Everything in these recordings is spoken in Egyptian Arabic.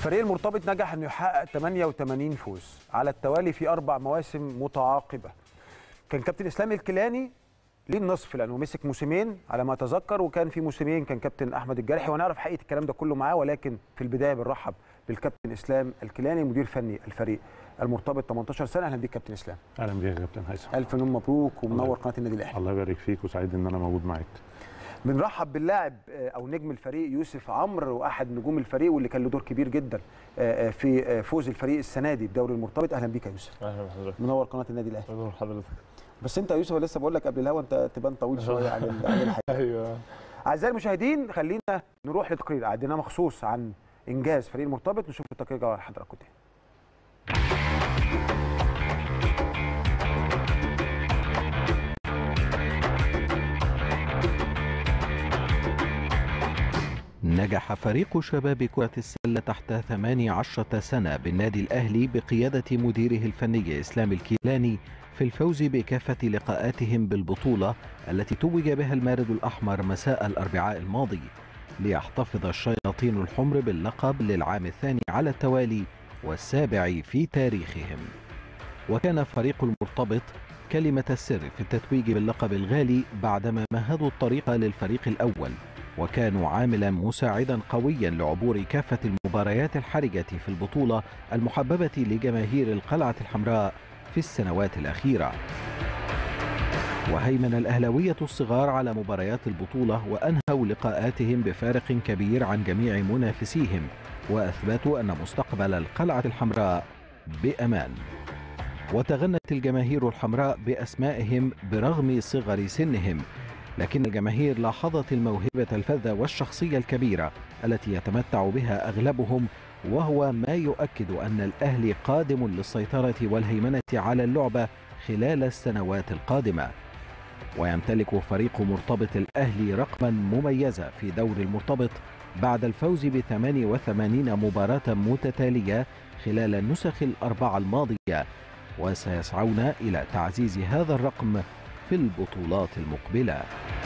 الفريق المرتبط نجح انه يحقق 88 فوز على التوالي في اربع مواسم متعاقبه كان كابتن اسلام الكيلاني ليه النصف لانه مسك موسمين على ما اتذكر وكان في موسمين كان كابتن احمد الجرحي ونعرف حقيقه الكلام ده كله معاه ولكن في البدايه بنرحب بالكابتن اسلام الكيلاني مدير فني الفريق المرتبط 18 سنه اهلا بيك كابتن اسلام اهلا بيك يا كابتن هيثم الف مليون مبروك ومنور قناه النادي الاهلي الله يبارك فيك وسعيد ان انا موجود معاك بنرحب باللاعب آه، او نجم الفريق يوسف عمرو واحد نجوم الفريق واللي كان له دور كبير جدا آه، آه، في آه، فوز الفريق السنه دي بدوري المرتبط اهلا بيك يا يوسف اهلا بحضرتك منور قناه النادي الاهلي منور حضرتك بس انت يا يوسف أنا لسه بقول لك قبل الهوا انت تبان طويل شويه عن ال- عن الحقيقه ايوه اعزائي المشاهدين خلينا نروح لتقرير عندنا مخصوص عن انجاز فريق المرتبط نشوف التقرير جوه حضراتكم تاني نجح فريق شباب كرة السلة تحت 18 سنة بالنادي الأهلي بقيادة مديره الفني إسلام الكيلاني في الفوز بكافة لقاءاتهم بالبطولة التي توج بها المارد الأحمر مساء الأربعاء الماضي ليحتفظ الشياطين الحمر باللقب للعام الثاني على التوالي والسابع في تاريخهم وكان فريق المرتبط كلمة السر في التتويج باللقب الغالي بعدما مهدوا الطريق للفريق الأول وكانوا عاملا مساعدا قويا لعبور كافة المباريات الحرجة في البطولة المحببة لجماهير القلعة الحمراء في السنوات الأخيرة وهيمن الأهلاوية الصغار على مباريات البطولة وأنهوا لقاءاتهم بفارق كبير عن جميع منافسيهم وأثبتوا أن مستقبل القلعة الحمراء بأمان وتغنت الجماهير الحمراء بأسمائهم برغم صغر سنهم لكن الجماهير لاحظت الموهبة الفذة والشخصية الكبيرة التي يتمتع بها أغلبهم وهو ما يؤكد أن الأهلي قادم للسيطرة والهيمنة على اللعبة خلال السنوات القادمة ويمتلك فريق مرتبط الأهلي رقما مميزا في دور المرتبط بعد الفوز ب 88 مباراة متتالية خلال النسخ الأربعة الماضية وسيسعون إلى تعزيز هذا الرقم في البطولات المقبله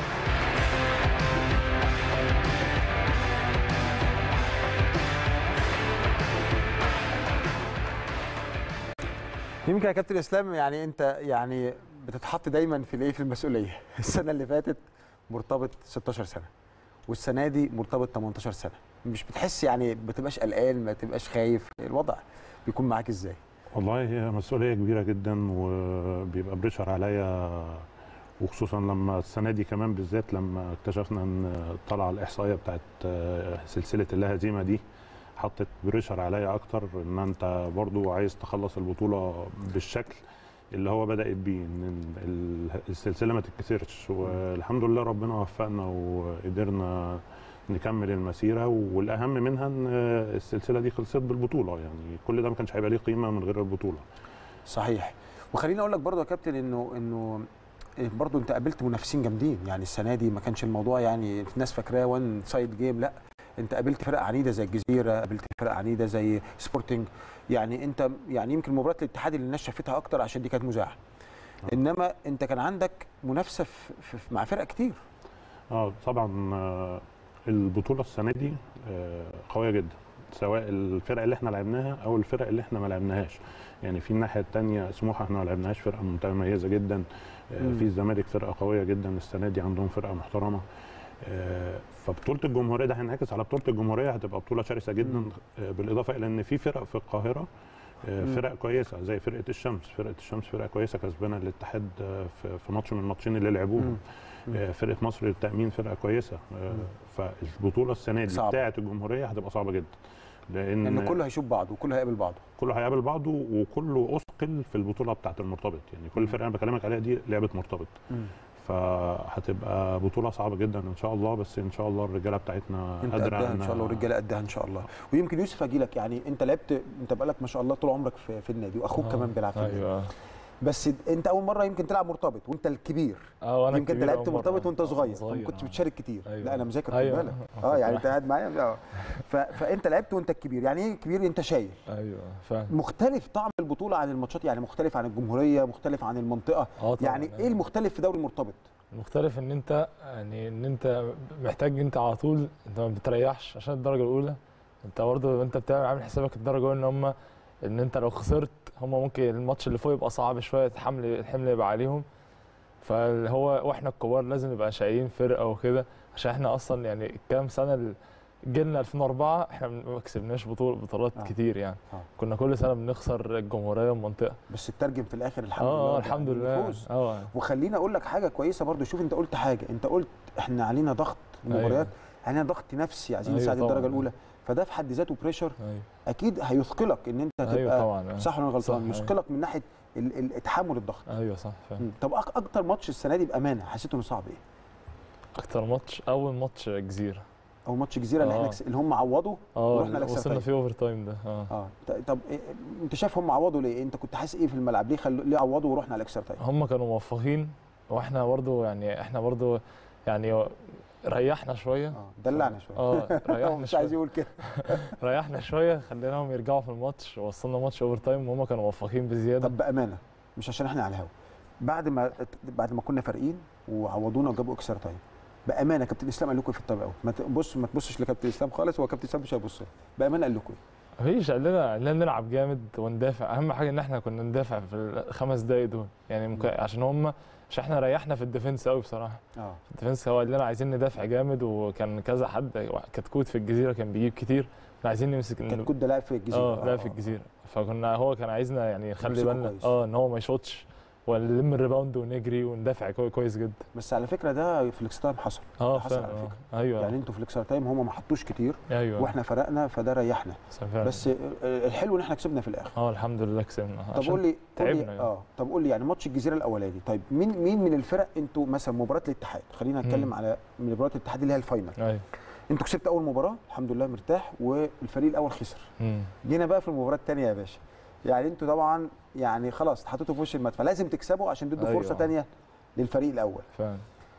يمكن يا كابتن اسلام يعني انت يعني بتتحط دايما في الايه في المسؤوليه السنه اللي فاتت مرتبط 16 سنه والسنه دي مرتبط 18 سنه مش بتحس يعني ما تبقاش قلقان ما تبقاش خايف الوضع بيكون معاك ازاي والله هي مسؤوليه كبيره جدا وبيبقى بريشر عليا وخصوصا لما السنه دي كمان بالذات لما اكتشفنا ان طلع الاحصائيه بتاعت سلسله اللا هزيمه دي حطت بريشر عليا اكتر ان انت برضو عايز تخلص البطوله بالشكل اللي هو بدات بيه ان ال- السلسله ما تتكسرش والحمد لله ربنا وفقنا وقدرنا نكمل المسيره والاهم منها ان السلسله دي خلصت بالبطوله يعني كل ده ما كانش هيبقى ليه قيمه من غير البطوله صحيح وخليني اقول لك برضه يا كابتن انه انه برضه انت قابلت منافسين جامدين يعني السنه دي ما كانش الموضوع يعني الناس فاكراه وان سايد جيم لا انت قابلت فرق عنيده زي الجزيره قابلت فرق عنيده زي سبورتنج يعني انت يعني يمكن مباراه الاتحاد اللي الناس شافتها اكتر عشان دي كانت مذاعه انما انت كان عندك منافسه في في مع فرق كتير اه طبعا آه، البطوله السنه دي آه، قويه جدا سواء الفرق اللي احنا لعبناها او الفرق اللي احنا ما لعبناهاش يعني في الناحيه الثانيه سموحه احنا ما لعبناهاش فرقه متميزه جدا آه، مم. في الزمالك فرقه قويه جدا السنه دي عندهم فرقه محترمه آه، فبطوله الجمهوريه ده هينعكس على بطوله الجمهوريه هتبقى بطوله شرسه جدا مم. آه، بالاضافه الى ان في فرق في القاهره آه، مم. فرق كويسه زي فرقه الشمس فرقه الشمس فرقه كويسه كسبانه الاتحاد آه، في في ماتش من الماتشين اللي لعبوهم مم. مم. آه، فرقه مصر للتامين فرقه كويسه آه، فالبطوله السنه دي صعبة. بتاعه الجمهوريه هتبقى صعبه جدا لان لان كله هيشوف بعضه وكله هيقابل بعضه كله هيقابل بعضه وكله اثقل في البطوله بتاعه المرتبط يعني كل فرقه انا بكلمك عليها دي لعبه مرتبط فهتبقى بطوله صعبه جدا ان شاء الله بس ان شاء الله الرجاله بتاعتنا انت قادره قدها ان إنها- شاء الله والرجاله قدها ان شاء الله ويمكن يوسف اجي لك يعني انت لعبت انت بقالك ما شاء الله طول عمرك في, في النادي واخوك آه، كمان بيلعب في النادي ايوه بس انت اول مره يمكن تلعب مرتبط وانت الكبير اه وانا يمكن انت الكبير لعبت أول مرة. مرتبط وانت آه، صغير فما كنتش آه. بتشارك كتير أيوة. لا انا مذاكر خد أيوة. بالك آه، اه يعني كنت انت قاعد معايا اه ف... فانت لعبت وانت الكبير يعني ايه كبير انت شايل ايوه فعلا مختلف طعم البطوله عن الماتشات يعني مختلف عن الجمهوريه مختلف عن المنطقه اه طبعا يعني ايه المختلف في دوري المرتبط المختلف ان انت يعني ان انت محتاج انت على طول انت ما بتريحش عشان الدرجه الاولى انت برضه انت بتعمل عامل حسابك الدرجه الاولى ان هم ان انت لو خسرت هم ممكن الماتش اللي فوق يبقى صعب شويه الحمل الحمل يبقى عليهم فهو واحنا الكبار لازم نبقى شايلين فرقه وكده عشان احنا اصلا يعني الكام سنه اللي جيلنا 2004 احنا ما كسبناش بطول بطولات آه. آه. كتير يعني آه. آه. كنا كل سنه بنخسر الجمهوريه والمنطقه بس الترجم في الاخر الحمد اه لله آه، الحمد يعني لله الفوز. اه وخليني اقول لك حاجه كويسه برضو شوف انت قلت حاجه انت قلت احنا علينا ضغط مباريات أيوة. علينا ضغط نفسي عايزين أيوة نساعد طبعاً. الدرجه الاولى فده في حد ذاته بريشر ايوه اكيد هيثقلك ان انت تبقى ايوه طبعا آه. صح ولا أنا غلطان صح، أيوة. يثقلك من ناحيه ال- ال- تحمل الضغط ايوه صح فعلا مم. طب أك- اكتر ماتش السنه دي بامانه حسيته انه صعب ايه اكتر ماتش اول ماتش جزيره او ماتش الجزيره اللي احنا آه. كس- اللي هم عوضوا اه ورحنا الإكسترا وصلنا تايم. فيه اوفر تايم ده اه اه ط- طب إيه انت شايف هم عوضوا ليه انت كنت حاسس ايه في الملعب ليه خلو... ليه عوضوا ورحنا على الاكسترا تايم هم كانوا موفقين واحنا برضو يعني احنا برضو يعني ريحنا شويه اه دلعنا شويه اه هو ريحنا مش عايز شويه يقول كده ريحنا شويه خليناهم يرجعوا في الماتش وصلنا ماتش اوفر تايم وهم كانوا موفقين بزياده طب بامانه مش عشان احنا على الهوا بعد ما بعد ما كنا فارقين وعوضونا وجابوا اكسترا تايم بامانه كابتن اسلام قال لكم إيه في التايم اوت ما تبص ما تبصش لكابتن اسلام خالص هو كابتن اسلام مش هيبص بامانه قال لكم ايه مفيش قال لنا قال لنا نلعب جامد وندافع اهم حاجه ان احنا كنا ندافع في الخمس دقايق دول يعني ممكن عشان هم عشان احنا ريحنا في الديفنس قوي بصراحه اه في الديفنس هو قال لنا عايزين ندافع جامد وكان كذا حد كتكوت في الجزيره كان بيجيب كتير كنا عايزين نمسك كتكوت ده لاعب في الجزيره اه لا في الجزيره فكنا هو كان عايزنا يعني نخلي نمسكه بالنا كويس. اه ان هو ما يشوطش ونلم الريباوند ونجري وندافع كوي- كويس جدا بس على فكره ده في الاكسترا تايم حصل اه حصل فعلا على آه. فكرة. ايوه يعني انتوا في الاكسترا تايم هم ما حطوش كتير ايوه واحنا فرقنا فده ريحنا فعلا. بس آه، الحلو ان احنا كسبنا في الاخر اه الحمد لله كسبنا طب قول لي قول تعبنا لي يعني. اه طب قول لي يعني ماتش الجزيره الاولاني طيب مين مين من الفرق انتوا مثلا مباراه الاتحاد خلينا نتكلم مم. على من مباراه الاتحاد اللي هي الفاينل ايوه انتوا كسبت اول مباراه الحمد لله مرتاح والفريق الاول خسر مم. جينا بقى في المباراه الثانيه يا باشا يعني انتوا طبعا يعني خلاص اتحطيتوا في وش المدفع فلازم تكسبوا عشان تدوا أيوة. فرصه ثانيه للفريق الاول فعلا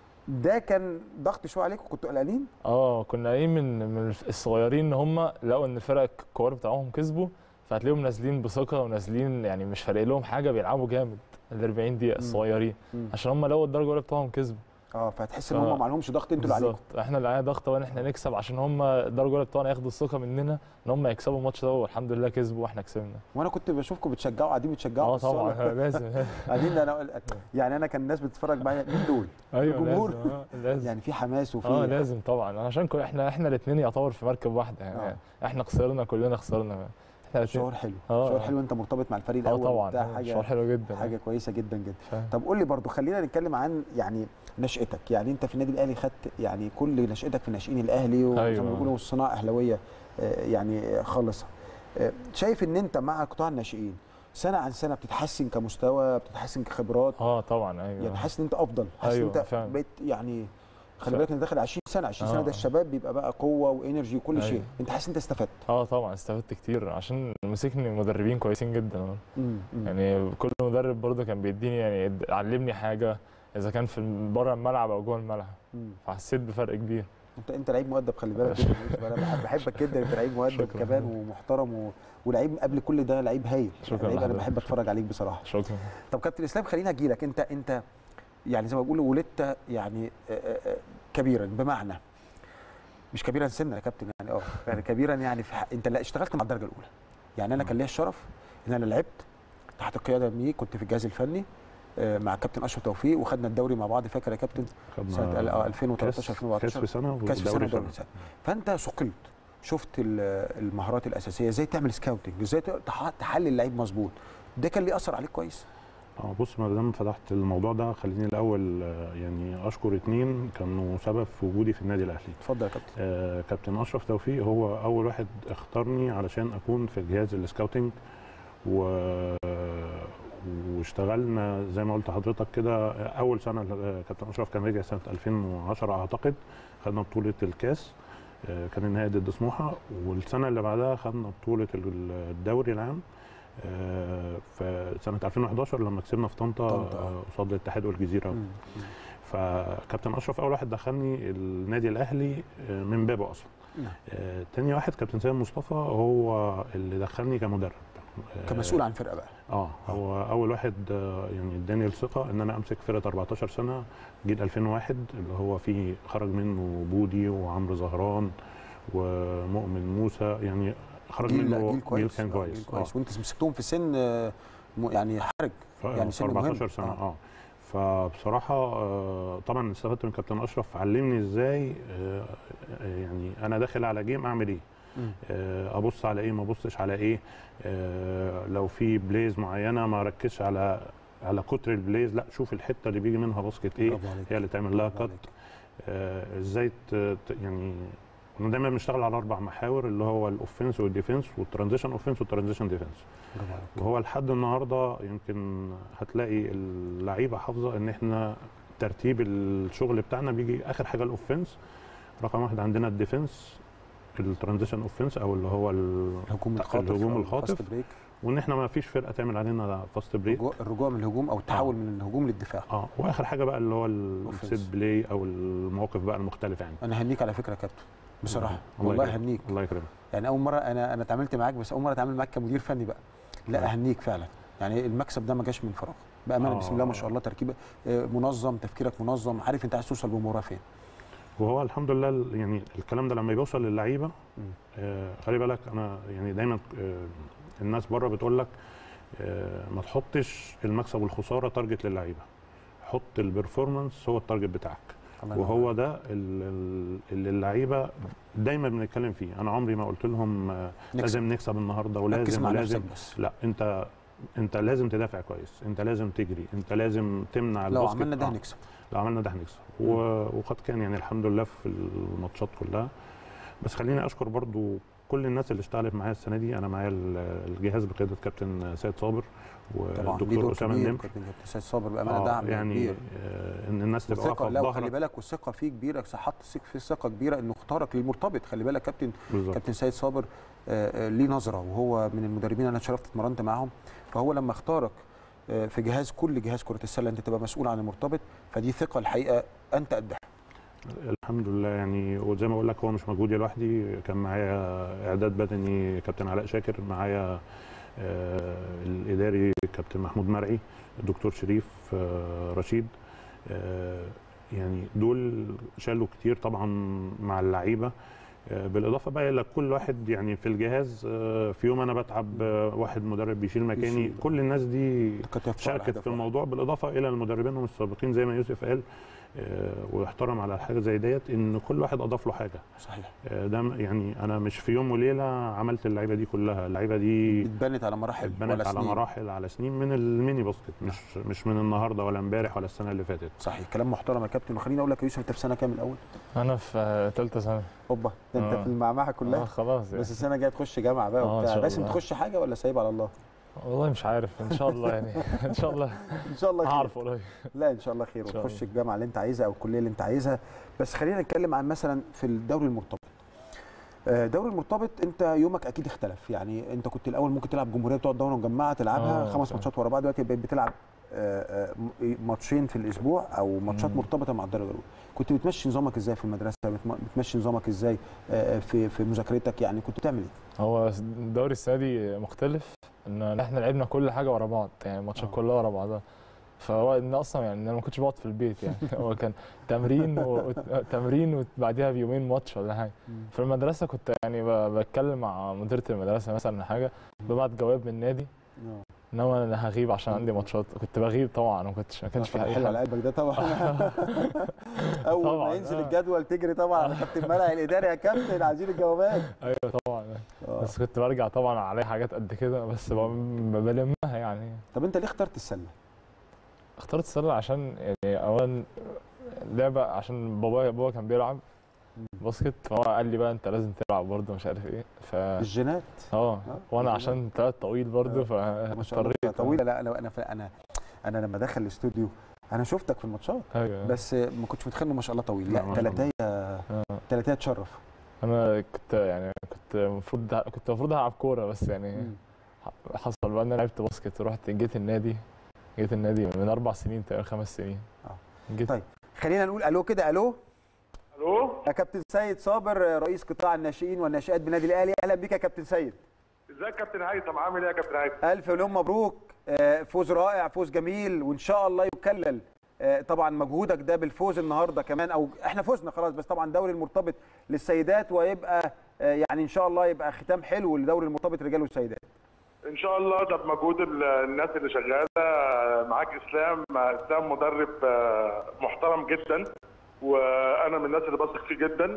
ده كان ضغط شويه عليكم كنتوا قلقانين اه كنا قايلين من من الصغيرين ان هم لقوا ان الفرق الكبار بتاعهم كسبوا فهتلاقيهم نازلين بثقه ونازلين يعني مش فارق لهم حاجه بيلعبوا جامد ال 40 دقيقه مم. الصغيرين عشان هم لقوا الدرجه الاولى بتاعهم كسبوا اه فهتحس ان آه. هم ما عليهمش ضغط انتوا اللي عليكم بالظبط احنا اللي علينا ضغط وان احنا نكسب عشان هم الدرجه الاولى بتوعنا ياخدوا الثقه مننا ان هم يكسبوا الماتش ده والحمد لله كسبوا واحنا كسبنا وانا كنت بشوفكم بتشجعوا قاعدين بتشجعوا اه في الصالة. طبعا لازم قاعدين ده انا يعني انا كان الناس بتتفرج معايا مين دول ايوه الجمهور. لازم آه، لازم يعني في حماس وفي اه لازم طبعا عشان كل احنا احنا الاثنين يعتبر في مركب واحده يعني آه. احنا خسرنا كلنا خسرنا احنا الاتنين- شعور حلو آه، شعور آه. حلو انت مرتبط مع الفريق اه الاول طبعا وبتاع آه، حاجه شعور حلو جدا حاجه كويسه جدا جدا فاهم. طب قول لي برضو خلينا نتكلم عن يعني نشأتك يعني انت في النادي الاهلي خدت يعني كل نشأتك في ناشئين الاهلي وزي أيوة. ما بيقولوا الصناعه اهلاويه آه، يعني خالصه آه، شايف ان انت مع قطاع الناشئين سنه عن سنه بتتحسن كمستوى بتتحسن كخبرات اه طبعا ايوه يعني حاسس ان انت افضل حاسس أيوة، ان انت فعلا. بقيت يعني خلي فعلا. بالك انت داخل 20 سنه 20 سنه آه. ده الشباب بيبقى بقى قوه وانرجي وكل أيوة. شيء انت حاسس ان انت استفدت اه طبعا استفدت كتير عشان مسكني مدربين كويسين جدا مم، مم. يعني كل مدرب برضه كان بيديني يعني يد- علمني حاجه اذا كان في بره الملعب او جوه الملعب مم. فحسيت بفرق كبير انت انت لعيب مؤدب خلي بالك جدا يا يوسف. انا بحب- بحبك جدا انت لعيب مؤدب شكراً. كمان ومحترم و... ولعيب قبل كل ده لعيب هايل شكراً يعني لعيب انا لحضرتك. بحب اتفرج عليك بصراحه شكرا طب كابتن اسلام خليني اجي لك انت انت يعني زي ما بيقولوا ولدت يعني آه، آه، آه، كبيرا بمعنى مش كبيرا سنا يا كابتن يعني اه يعني كبيرا يعني في حق انت لا اشتغلت مع الدرجه الاولى يعني انا كان ليا الشرف ان انا لعبت تحت القياده مني كنت في الجهاز الفني آه، مع كابتن اشرف توفيق وخدنا الدوري مع بعض فاكر يا كابتن سنه ال- آه، 2013 كاس 2014 في سنه كاس في سنه ودوري ودوري سنه فانت ثقلت شفت ال- المهارات الاساسيه ازاي تعمل سكاوتنج ازاي تح- تحلل اللعيب مظبوط ده كان ليه اثر عليك كويس اه بص ما دام فتحت الموضوع ده خليني الاول آه، يعني اشكر اتنين كانوا سبب في وجودي في النادي الاهلي اتفضل يا كابتن آه، كابتن اشرف توفيق هو اول واحد اختارني علشان اكون في جهاز السكاوتنج و واشتغلنا زي ما قلت لحضرتك كده اول سنه آه، كابتن اشرف كان رجع سنه 2010 اعتقد خدنا بطوله الكاس آه، كان النهائي ضد سموحه والسنه اللي بعدها خدنا بطوله الدوري العام آه، في سنه 2011 لما كسبنا في طنطا طنطا. آه، قصاد الاتحاد والجزيره مم. فكابتن اشرف اول واحد دخلني النادي الاهلي آه، من بابه اصلا نعم. آه، تاني واحد كابتن سيد مصطفى هو اللي دخلني كمدرب آه، كمسؤول عن فرقه بقى اه هو اول واحد آه، يعني اداني الثقه ان انا امسك فرقه 14 سنه جيل 2001 اللي هو فيه خرج منه بودي وعمرو زهران ومؤمن موسى يعني خرج جيل منه جيل كويس كان آه، كويس جيل كويس وانت مسكتهم في سن آه، م- يعني حرج ف- يعني في سن مهم. 14 سنه آه. اه, فبصراحه آه، طبعا استفدت من كابتن اشرف علمني ازاي آه، آه، يعني انا داخل على جيم اعمل ايه مم. آه، ابص على ايه ما ابصش على ايه آه، لو في بليز معينه ما ركزش على على كتر البليز لا شوف الحته اللي بيجي منها باسكت ايه برافو عليك. هي اللي تعمل لها برافو كات عليك. آه، ازاي ت- ت- يعني احنا دايما بنشتغل على اربع محاور اللي هو الاوفنس والديفنس والترانزيشن اوفنس والترانزيشن ديفنس برافو عليك. وهو لحد النهارده يمكن هتلاقي اللعيبه حافظه ان احنا ترتيب الشغل بتاعنا بيجي اخر حاجه الاوفنس رقم واحد عندنا الديفنس الترانزيشن اوفنس او اللي هو ال- الهجوم الخاطف الهجوم أو الخاطف. الفاست بريك وان احنا ما فيش فرقه تعمل علينا فاست بريك الرجوع- الرجوع من الهجوم او التحول من الهجوم للدفاع اه واخر حاجه بقى اللي هو Offense. السيت بلاي او المواقف بقى المختلفه يعني انا هنيك على فكره يا كابتن بصراحه الله والله يكرمك. هنيك الله يكرمك يعني اول مره انا انا اتعاملت معاك بس اول مره اتعامل معاك كمدير فني بقى لا نعم. اهنيك فعلا يعني المكسب ده ما جاش من فراغ بامانه آه. بسم الله ما شاء الله تركيبه آه، منظم تفكيرك منظم عارف انت عايز توصل بالمباراه فين وهو الحمد لله ال- يعني الكلام ده لما بيوصل للعيبه مم. آه خلي بالك انا يعني دايما آه الناس بره بتقول لك آه ما تحطش المكسب والخساره تارجت للعيبه حط البرفورمانس هو التارجت بتاعك الله ينور وهو ده ال- ال- اللي اللعيبه دايما بنتكلم فيه انا عمري ما قلت لهم آه نكسب. لازم نكسب النهارده ركز ولازم مع ولازم نفسك بس لا انت انت لازم تدافع كويس انت لازم تجري انت لازم تمنع لو الباسكت عملنا ده آه. هنكسب لو عملنا ده هنكسب و- وقد كان يعني الحمد لله في الماتشات كلها بس خليني اشكر برضو كل الناس اللي اشتغلت معايا السنه دي انا معايا ال- الجهاز بقياده كابتن سيد صابر طبعا ليه والدكتور دور اسامه كبير النمر كابتن كابتن سيد صابر بامانه آه، دعم يعني كبير آه، ان الناس تبقى والثقه واقفه لا في وخلي ظهرك بالك والثقه فيه كبيره حط الثقه فيه ثقه كبيره انه اختارك للمرتبط خلي بالك كابتن بالظبط كابتن سيد صابر آه، آه، ليه نظره وهو من المدربين انا اتشرفت اتمرنت معاهم فهو لما اختارك آه، في جهاز كل جهاز كره السله انت تبقى مسؤول عن المرتبط فدي ثقه الحقيقه انت قدها الحمد لله يعني وزي ما بقول لك هو مش مجهودي لوحدي كان معايا اعداد بدني كابتن علاء شاكر معايا آه، الاداري كابتن محمود مرعي الدكتور شريف آه، رشيد آه، يعني دول شالوا كتير طبعا مع اللعيبه آه، بالاضافه بقى الى كل واحد يعني في الجهاز آه، في يوم انا بتعب آه، واحد مدرب بيشيل مكاني بيشيل. كل الناس دي كتف على شاركت هدف في واحد. الموضوع بالاضافه الى المدربين السابقين زي ما يوسف قال آه، ويحترم على حاجه زي ديت ان كل واحد اضاف له حاجه صحيح آه، ده م- يعني انا مش في يوم وليله عملت اللعيبه دي كلها اللعيبه دي اتبنت على مراحل اتبنت ولا على سنين. مراحل على سنين من الميني باسكت مش مش من النهارده ولا امبارح ولا السنه اللي فاتت صحيح كلام محترم يا كابتن وخليني اقول لك يا يوسف انت في سنه كام الاول؟ انا في ثالثه ثانوي اوبا ده انت آه. في المعمعه اه كلها خلاص يعني. بس السنه الجايه تخش جامعه بقى آه، إن وبتاع شاء باسم الله. تخش حاجه ولا سايب على الله؟ والله مش عارف ان شاء الله يعني ان شاء الله ان شاء الله خير. هعرف قريب لا ان شاء الله خير إن شاء وتخش الله. الجامعه اللي انت عايزها او الكليه اللي انت عايزها بس خلينا نتكلم عن مثلا في الدوري المرتبط آه، دوري المرتبط انت يومك اكيد اختلف يعني انت كنت الاول ممكن تلعب جمهوريه بتقعد دوره مجمعه تلعبها آه، خمس صح. ماتشات ورا بعض دلوقتي بقيت بتلعب آه، آه، م- ماتشين في الاسبوع او ماتشات مم. مرتبطه مع الدرجه الاولى كنت بتمشي نظامك ازاي في المدرسه بتم- بتمشي نظامك ازاي آه، آه، في في مذاكرتك يعني كنت بتعمل ايه هو الدوري السنه دي مختلف ان احنا لعبنا كل حاجه ورا بعض يعني الماتشات آه. كلها ورا بعضها فهو ان اصلا يعني انا ما كنتش بقعد في البيت يعني هو كان تمرين و... تمرين وبعديها بيومين ماتش ولا حاجه في المدرسه كنت يعني ب... بتكلم مع مديره المدرسه مثلا حاجه ببعت جواب من النادي آه. انما انا هغيب عشان عندي ماتشات كنت بغيب طبعا ما كنتش ما كانش في اي حلو على حاجه قلبك ده طبعا اول ما طبعاً، ينزل آه. الجدول تجري طبعا على كابتن مرعي الاداري يا كابتن عايزين الجوابات ايوه طبعا آه. بس كنت برجع طبعا عليا حاجات قد كده بس ب- بلمها يعني طب انت ليه اخترت السله؟ اخترت السله عشان يعني اولا لعبه عشان بابايا بابا كان بيلعب باسكت فهو قال لي بقى انت لازم تلعب برضه مش عارف ايه ف الجينات اه وانا الجينات. عشان طلعت طويل برضه ما شاء الله فاضطريت طويله لا انا انا انا انا لما دخل الاستوديو انا شفتك في الماتشات ايوه بس ما كنتش متخيل انه ما شاء الله طويل لا، لا ما شاء الله. ثلاثيه آه. ثلاثيه تشرف انا كنت يعني كنت المفروض كنت المفروض هلعب كوره بس يعني مم. حصل بقى ان انا لعبت باسكت ورحت جيت النادي جيت النادي من اربع سنين تقريبا خمس سنين آه. جيت طيب. خلينا نقول الو كده الو الو يا كابتن سيد صابر رئيس قطاع الناشئين والناشئات بالنادي الاهلي اهلا بك يا كابتن سيد ازيك يا كابتن هيثم عامل ايه يا كابتن هيثم الف مليون مبروك آه، فوز رائع فوز جميل وان شاء الله يكلل آه، طبعا مجهودك ده بالفوز النهارده كمان او احنا فزنا خلاص بس طبعا دوري المرتبط للسيدات ويبقى آه، يعني ان شاء الله يبقى ختام حلو لدوري المرتبط رجال وسيدات ان شاء الله ده بمجهود ال- الناس اللي شغاله معاك اسلام اسلام مدرب آه، محترم جدا وانا من الناس اللي بثق فيه جدا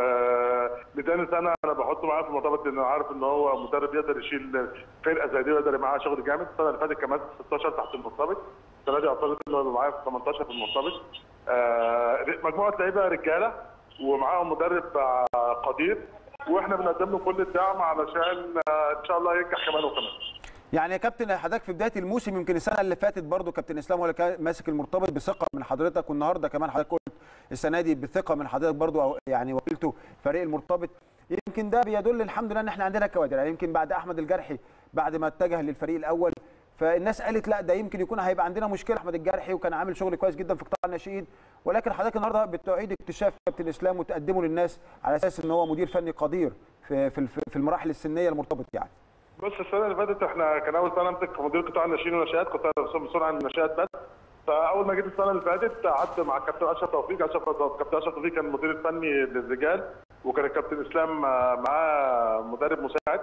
ولتاني سنه انا بحطه معايا في المرتبط لان انا عارف ان هو مدرب يقدر يشيل فرقه زي دي ويقدر يبقى معاها شغل جامد السنه اللي فاتت كمان 16 تحت المرتبط السنه دي اعتقد انه هيبقى معايا في 18 في المرتبط آه، مجموعه لعيبه رجاله ومعاهم مدرب آه، قدير واحنا بنقدم له كل الدعم علشان آه، ان شاء الله ينجح كمان وكمان يعني يا كابتن حضرتك في بدايه الموسم يمكن السنه اللي فاتت برضو كابتن اسلام هو اللي كان ماسك المرتبط بثقه من حضرتك والنهارده كمان حضرتك قلت السنه دي بثقه من حضرتك برضو أو يعني وكلته فريق المرتبط يمكن ده بيدل الحمد لله ان احنا عندنا كوادر يعني يمكن بعد احمد الجرحي بعد ما اتجه للفريق الاول فالناس قالت لا ده يمكن يكون هيبقى عندنا مشكله احمد الجرحي وكان عامل شغل كويس جدا في قطاع الناشئين ولكن حضرتك النهارده بتعيد اكتشاف كابتن اسلام وتقدمه للناس على اساس ان هو مدير فني قدير في في في المراحل السنيه المرتبط يعني بص السنه اللي فاتت احنا كان اول سنه امسك مدير قطاع الناشئين والناشئات كنت أنا مسؤول عن الناشئات بس فاول ما جيت السنه اللي فاتت قعدت مع الكابتن اشرف توفيق اشرف كابتن اشرف توفيق كان المدير الفني للرجال وكان الكابتن اسلام آه، معاه مدرب مساعد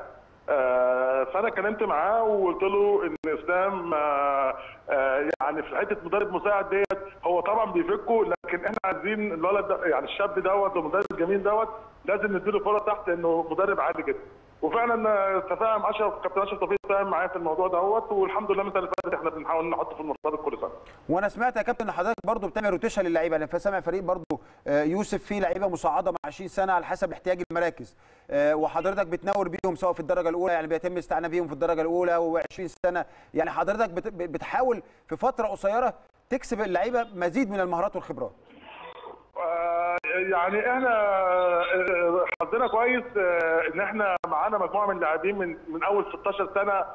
آه، فانا كلمت معاه وقلت له ان اسلام آه، آه، يعني في حته مدرب مساعد ديت هو طبعا بيفكه لكن احنا عايزين الولد ده يعني الشاب دوت والمدرب الجميل دوت لازم نديله فرص تحت لانه مدرب عادي جدا وفعلا تفاهم اشرف كابتن اشرف توفيق تفاهم معايا في الموضوع دوت والحمد لله من السنه اللي فاتت احنا بنحاول نحطه في المرتبط كل سنه وانا سمعت يا كابتن ان حضرتك برضو بتعمل روتيشن للعيبه انا سامع فريق برضو آه، يوسف فيه لعيبه مصعده مع 20 سنه على حسب احتياج المراكز آه، وحضرتك بتنور بيهم سواء في الدرجه الاولى يعني بيتم الاستعانه بيهم في الدرجه الاولى و20 سنه يعني حضرتك بت- بتحاول في فتره قصيره تكسب اللعيبه مزيد من المهارات والخبرات آه، يعني احنا آه، حظنا كويس آه، ان احنا معانا مجموعه من اللاعبين من من اول 16 سنه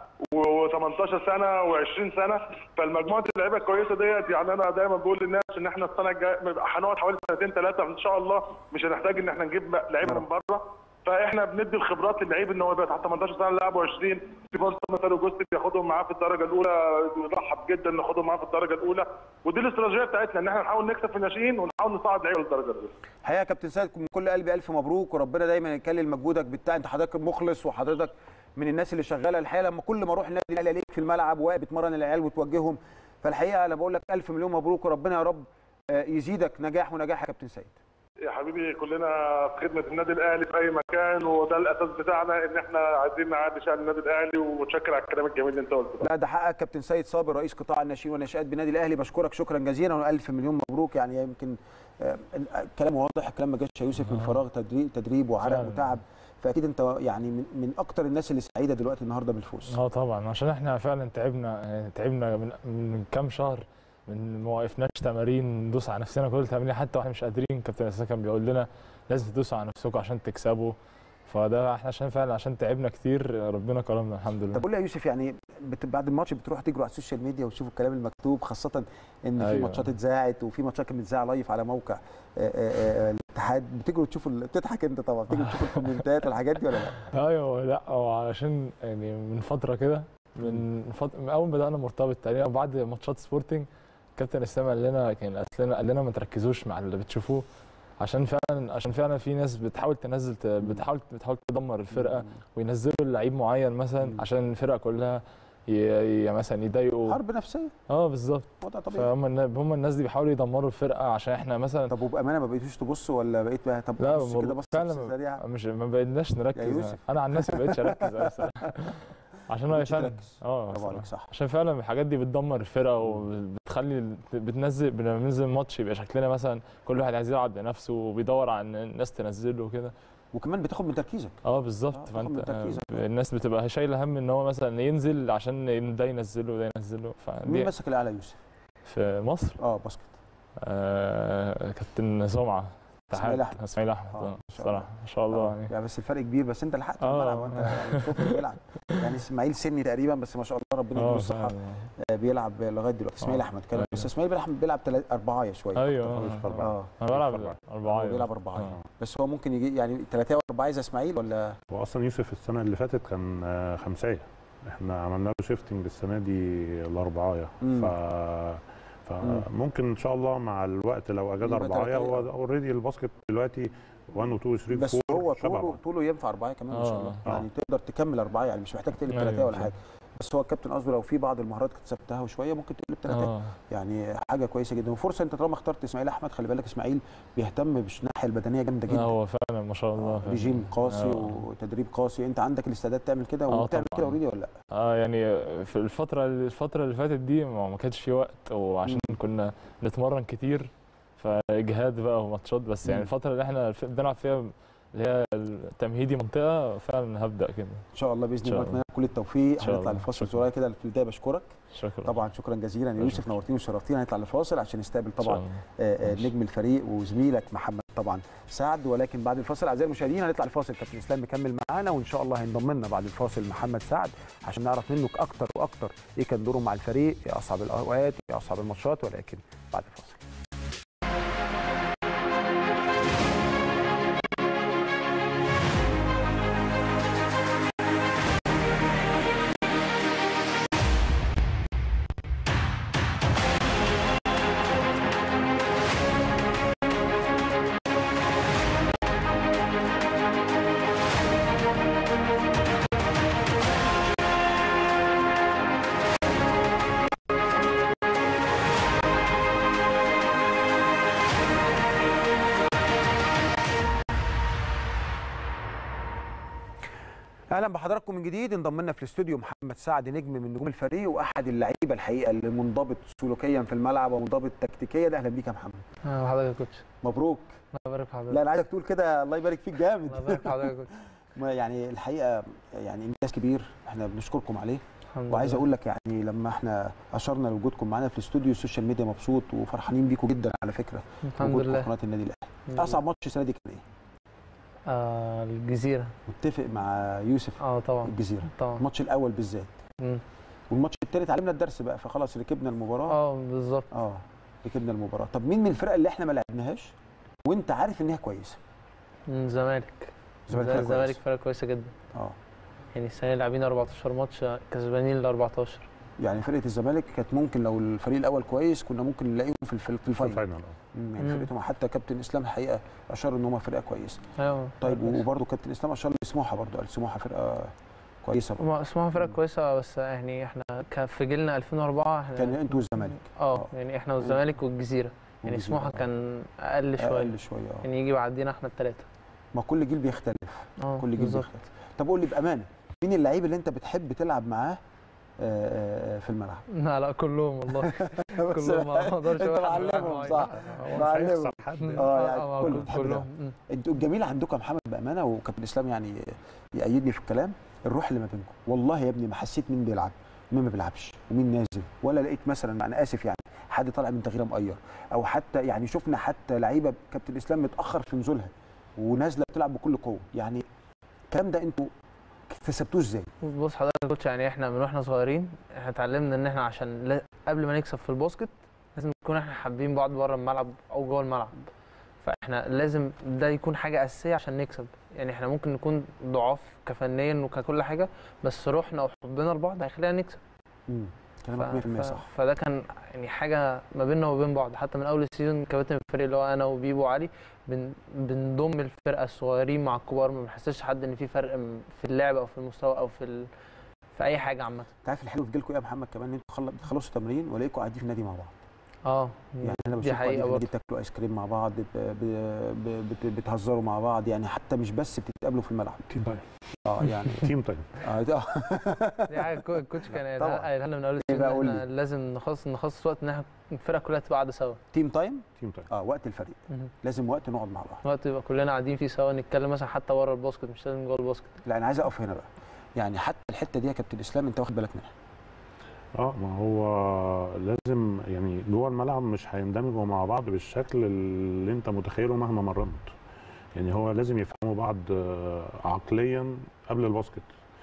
و18 سنه و20 سنه فالمجموعه اللعيبه الكويسه ديت يعني انا دايما بقول للناس ان احنا السنه الجايه هنقعد حوالي سنتين ثلاثه ان شاء الله مش هنحتاج ان احنا نجيب لعيبه من بره فاحنا بندي الخبرات للعيب ان هو يبقى تحت 18 سنه لاعب 20 في فرصه مثلا جوستي ياخدهم معاه في الدرجه الاولى نرحب جدا ناخدهم معاه في الدرجه الاولى ودي الاستراتيجيه بتاعتنا ان احنا نحاول نكسب في الناشئين ونحاول نصعد لعيبه للدرجه الاولى الحقيقه يا كابتن سيد من كل قلبي الف مبروك وربنا دايما يكلل مجهودك بتاع انت حضرتك مخلص وحضرتك من الناس اللي شغاله الحقيقه لما كل ما اروح النادي الاهلي الاقيك في الملعب واقف بتمرن العيال وتوجههم فالحقيقه انا بقول لك الف مليون مبروك وربنا يا رب آه، يزيدك نجاح ونجاح يا كابتن سيد يا حبيبي كلنا في خدمه النادي الاهلي في اي مكان وده الاساس بتاعنا ان احنا عايزين نعدي شان النادي الاهلي ومتشكر على الكلام الجميل اللي انت قلته ده. لا ده حقك كابتن سيد صابر رئيس قطاع الناشئين والناشئات بالنادي الاهلي بشكرك شكرا جزيلا والف مليون مبروك يعني يمكن آه، الكلام واضح الكلام ما جاش يا يوسف من فراغ تدريب تدريب وعرق فعلا. وتعب فاكيد انت يعني من, من اكتر الناس اللي سعيده دلوقتي النهارده بالفوز اه طبعا عشان احنا فعلا تعبنا يعني تعبنا من, من كام شهر من ما وقفناش تمارين ندوس على نفسنا كل التمارين حتى واحنا مش قادرين كابتن اساسا كان بيقول لنا لازم تدوسوا على نفسكم عشان تكسبوا فده احنا عشان فعلا عشان تعبنا كتير ربنا كرمنا الحمد لله طب قول لي يا يوسف يعني بت... بعد الماتش بتروح تجروا على السوشيال ميديا وتشوفوا الكلام المكتوب خاصه ان في أيوة. ماتشات اتذاعت وفي ماتشات كانت متذاعه لايف على موقع آه، آه، آه، الاتحاد بتجروا تشوفوا ال- بتضحك انت طبعا بتجروا تشوفوا الكومنتات والحاجات دي ولا لا؟ ايوه لا هو علشان يعني من فتره كده من فترة من اول ما بدانا مرتبط تقريبا بعد ماتشات سبورتنج كابتن اسلام قال لنا كان قال لنا قال لنا ما تركزوش مع اللي بتشوفوه عشان فعلا عشان فعلا في ناس بتحاول تنزل بتحاول بتحاول تدمر الفرقه وينزلوا لعيب معين مثلا مم. عشان الفرقه كلها ي- ي- مثلا يضايقوا حرب نفسيه اه بالظبط وضع طبيعي فهم النا- هم الناس دي بيحاولوا يدمروا الفرقه عشان احنا مثلا طب وبامانه ما بقيتوش تبصوا ولا بقيت بقى طب لا بص كده بص فعلا بص سريعه مش ما بقيناش نركز يوسف. انا عن نفسي ما بقيتش اركز أوي الصراحة. عشان هو مش فعلا تركز. اه برافو الصراحة. عليك صح عشان فعلا الحاجات دي بتدمر الفرقه وبتخلي بتنزل لما بننزل ماتش يبقى شكلنا مثلا كل واحد عايز يلعب بنفسه وبيدور على إن الناس تنزله وكده وكمان بتاخد من تركيزك اه آه، بالظبط بتاخد من فانت تركيزك. آه، الناس بتبقى شايله هم ان هو مثلا ينزل عشان ده ينزله وده ينزله مين فدي ماسك الاعلى يا يوسف؟ في مصر اه باسكت آه كابتن سمعه إسماعيل أحمد. اسماعيل احمد آه، آه، ما شاء الصراحه ما شاء الله آه، يعني يعني بس الفرق كبير بس انت لحقت آه. الملعب وانت يعني شفته بيلعب يعني اسماعيل سني تقريبا بس ما شاء الله ربنا يديله اه الصحه فعلا. آه، بيلعب لغايه دلوقتي اسماعيل آه. احمد كان أيوة. بس اسماعيل بيلعب بيلعب تلا- اربعايه شويه ايوه مش آه. في أربعة. اه انا بلعب أربعة. اربعه هو بيلعب اربعايه آه. بس هو ممكن يجي يعني ثلاثيه واربعايه زي اسماعيل ولا هو اصلا يوسف السنه اللي فاتت كان آه، خمسيه احنا عملنا له شيفتنج السنه دي الاربعايه مم. ف فممكن ان شاء الله مع الوقت لو اجاد يبقى اربعيه تلاتة. هو اوريدي الباسكت دلوقتي 1 و 2 و 3 بس 4 هو شبه طوله بعض. طوله ينفع اربعه كمان ما شاء آه. الله آه. يعني تقدر تكمل اربعه يعني مش محتاج تقلب أيوة ثلاثه ولا صح. حاجه بس هو الكابتن قصده لو في بعض المهارات اكتسبتها وشويه ممكن تقلب ثلاثه اه يعني حاجه كويسه جدا وفرصه انت طالما اخترت اسماعيل احمد خلي بالك اسماعيل بيهتم بالناحيه البدنيه جامده لا جدا هو فعلا ما شاء الله فعلا. ريجيم قاسي آه. وتدريب قاسي انت عندك الاستعداد تعمل كده آه وبتعمل كده طبعاً. اوريدي ولا لا اه يعني في الفترة الفترة اللي فاتت دي ما ما كانش في وقت وعشان كنا نتمرن كتير فاجهاد بقى وماتشات بس يعني مم. الفترة اللي احنا الف- بنلعب فيها اللي هي التمهيدي منطقة فعلا هبدأ كده ان شاء الله باذن إن شاء الله الله. اتمنى لك كل التوفيق إن شاء هنطلع الله. لفاصل شكراً. صغير كده في البدايه بشكرك شكرا طبعا شكرا جزيلا يا يوسف شكراً. نورتينا وشرفتينا هنطلع لفاصل عشان نستقبل إن شاء طبعا الله. آه، آه، ماشي. نجم الفريق وزميلك محمد طبعا سعد ولكن بعد الفاصل اعزائي المشاهدين هنطلع الفاصل كابتن اسلام مكمل معانا وان شاء الله هينضم لنا بعد الفاصل محمد سعد عشان نعرف منك اكتر واكتر ايه كان دوره مع الفريق ايه اصعب الاوقات ايه اصعب الماتشات ولكن بعد الفاصل اهلا بحضراتكم من جديد انضم لنا في الاستوديو محمد سعد نجم من نجوم الفريق واحد اللعيبه الحقيقه اللي منضبط سلوكيا في الملعب ومنضبط تكتيكيا ده اهلا بيك يا محمد اهلا بحضرتك يا كوتش مبروك الله يبارك في حضرتك لا انا عايزك تقول كده الله يبارك فيك جامد الله يبارك في حضرتك يا كوتش ما يعني الحقيقه يعني انجاز كبير احنا بنشكركم عليه الحمد وعايز لله. اقول لك يعني لما احنا اشرنا لوجودكم معانا في الاستوديو السوشيال ميديا مبسوط وفرحانين بيكم جدا على فكره الحمد وجودكم لله في قناه النادي الاهلي الحمد اصعب لله. ماتش السنه دي كان ايه؟ آه الجزيره متفق مع يوسف اه طبعا الجزيره طبعا الماتش الاول بالذات مم. والماتش الثاني اتعلمنا الدرس بقى فخلاص ركبنا المباراه اه بالظبط اه ركبنا المباراه طب مين من الفرق اللي احنا ما لعبناهاش وانت عارف ان هي كويسه من الزمالك الزمالك فرقة الزمالك كويسة. فرقه كويسه جدا اه يعني السنه دي لاعبين 14 ماتش كسبانين ال 14 يعني فرقه الزمالك كانت ممكن لو الفريق الاول كويس كنا ممكن نلاقيهم في الف- في في الفاينل الفاينل آه. مم، يعني مم. فرقتهم حتى كابتن اسلام الحقيقه اشار ان هم فرقه كويسه ايوه طيب فرقة كويسة. وبرده كابتن اسلام اشار لسموحه برده قال سموحه فرقه كويسه برضه. ما اسمها فرقه مم. كويسه بس يعني احنا ك- في جيلنا 2004 احنا كان انتوا والزمالك اه يعني احنا والزمالك والجزيره يعني والجزيرة، سموحه آه. كان اقل شويه اقل شويه اه يعني يجي بعدينا احنا الثلاثه ما كل جيل بيختلف اه كل جيل بالظبط بيختلف طب قول لي بامانه مين اللعيب اللي انت بتحب تلعب معاه آه، آه، في الملعب لا لا كلهم والله كلهم ما اقدرش انت أقول حد معلمهم معين. صح هو مش معلمه. هيخسر حد يعني. اه يعني آه، كله كل- بتحب كلهم ده. مم. انتوا الجميل عندكم يا محمد بامانه وكابتن اسلام يعني يأيدني في الكلام الروح اللي ما بينكم والله يا ابني ما حسيت مين بيلعب ومين ما بيلعبش ومين نازل ولا لقيت مثلا انا اسف يعني حد طالع من تغيير مقير او حتى يعني شفنا حتى لعيبه كابتن اسلام متاخر في نزولها ونازله بتلعب بكل قوه يعني الكلام ده انتوا اكتسبتوه ازاي؟ بص حضرتك يا كوتش يعني احنا من واحنا صغيرين احنا اتعلمنا ان احنا عشان لا- قبل ما نكسب في الباسكت لازم نكون احنا حابين بعض بره الملعب او جوه الملعب فاحنا لازم ده يكون حاجه اساسيه عشان نكسب يعني احنا ممكن نكون ضعاف كفنيا وككل حاجه بس روحنا وحبنا لبعض هيخلينا نكسب امم كلامك 100% صح فده كان يعني حاجه ما بيننا وبين بعض حتى من اول السيزون كباتن الفريق اللي هو انا وبيبو وعلي بن بنضم الفرقه الصغيرين مع الكبار ما بنحسش حد ان في فرق م- في اللعب او في المستوى او في ال... في اي حاجه عامه انت عارف الحلو في جيلكم ايه يا محمد كمان ان انتوا خل- بتخلصوا تمرين والاقيكم قاعدين في النادي مع بعض اه يعني انا دي بشوفكم قاعدين حقيقه في النادي برضه بتاكلوا ايس كريم مع بعض ب- ب- ب- بت- بتهزروا مع بعض يعني حتى مش بس بتتقابلوا في الملعب تيم تايم اه يعني تيم تايم اه ده- دي حاجه الكو- الكوتش كان طبعاً. قايلها قايلها لنا من اول إيه السيزون بقى قول ان احنا لي. لازم نخصص نخصص وقت ان احنا الفرقه كلها تبقى قاعده سوا تيم تايم تيم تايم اه وقت الفريق مهم. لازم وقت نقعد مع بعض وقت يبقى كلنا قاعدين فيه سوا نتكلم مثلا حتى بره الباسكت مش لازم جوه الباسكت لا انا عايز اقف هنا بقى يعني حتى الحته دي يا كابتن اسلام انت واخد بالك منها اه ما هو لازم يعني جوه الملعب مش هيندمجوا مع بعض بالشكل اللي انت متخيله مهما مرنت يعني هو لازم يفهموا بعض آه، عقليا قبل الباسكت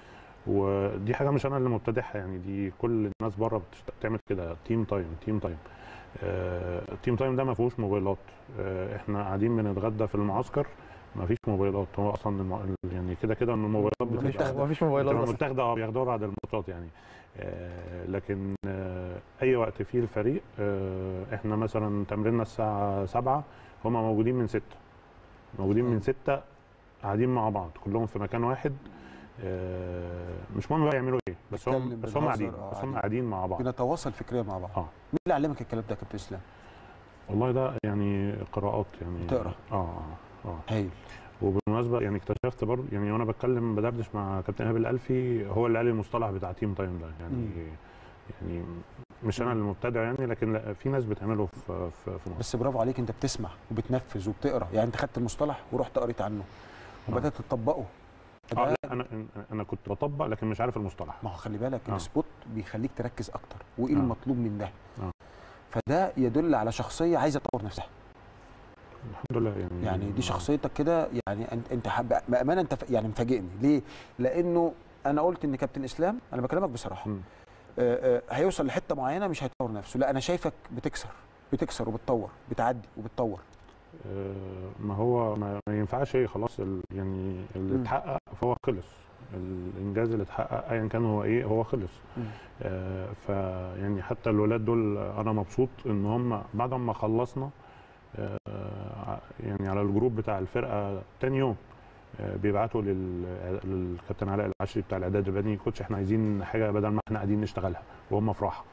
ودي حاجه مش انا اللي مبتدعها يعني دي كل الناس بره بتشت- بتعمل كده تيم تايم تيم تايم آه، التيم تايم ده ما فيهوش موبايلات آه، احنا قاعدين بنتغدى في المعسكر مفيش موبايلات هو اصلا الم... يعني كده كده ان الموبايلات مفيش بتبقى مفيش موبايلات بتبقى اصلا متاخده اه بياخدوها بعد الماتشات يعني آه لكن آه اي وقت فيه الفريق آه احنا مثلا تمريننا الساعه 7 هم موجودين من 6 موجودين من 6 قاعدين مع بعض كلهم في مكان واحد آه مش مهم بقى يعملوا ايه بس هم بنتكلم، بس هم بنهزر، قاعدين آه، بس هم قاعدين. قاعدين مع بعض بنتواصل فكريا مع بعض اه مين اللي علمك الكلام ده يا كابتن اسلام؟ والله ده يعني قراءات يعني بتقرا؟ اه اه هايل وبالمناسبه يعني اكتشفت برضه يعني وانا بتكلم بدردش مع كابتن ايهاب الالفي هو اللي قال لي المصطلح بتاع تيم تايم ده يعني مم. يعني مش انا اللي مبتدع يعني لكن لا في ناس بتعمله في في, في مصر بس برافو عليك انت بتسمع وبتنفذ وبتقرا يعني انت خدت المصطلح ورحت قريت عنه وبدات تطبقه اه فده- لا انا انا كنت بطبق لكن مش عارف المصطلح ما هو خلي بالك آه. السبوت بيخليك تركز اكتر وايه آه. المطلوب من ده آه. فده يدل على شخصيه عايزه تطور نفسها الحمد لله يعني يعني دي شخصيتك كده يعني انت انت حب... بامانه انت ف- يعني مفاجئني ليه؟ لانه انا قلت ان كابتن اسلام انا بكلمك بصراحه مم. آه، آه، هيوصل لحته معينه مش هيطور نفسه لا انا شايفك بتكسر بتكسر وبتطور بتعدي وبتطور آه، ما هو ما, ما ينفعش ايه خلاص ال- يعني اللي مم. اتحقق فهو خلص الانجاز اللي اتحقق ايا كان هو ايه هو خلص مم. آه فيعني حتى الولاد دول انا مبسوط ان هم بعد ما خلصنا آه ع- يعني على الجروب بتاع الفرقه تاني يوم آه بيبعتوا لل- للكابتن علاء العشري بتاع الاعداد البدني كوتش احنا عايزين حاجه بدل ما احنا قاعدين نشتغلها وهم في راحه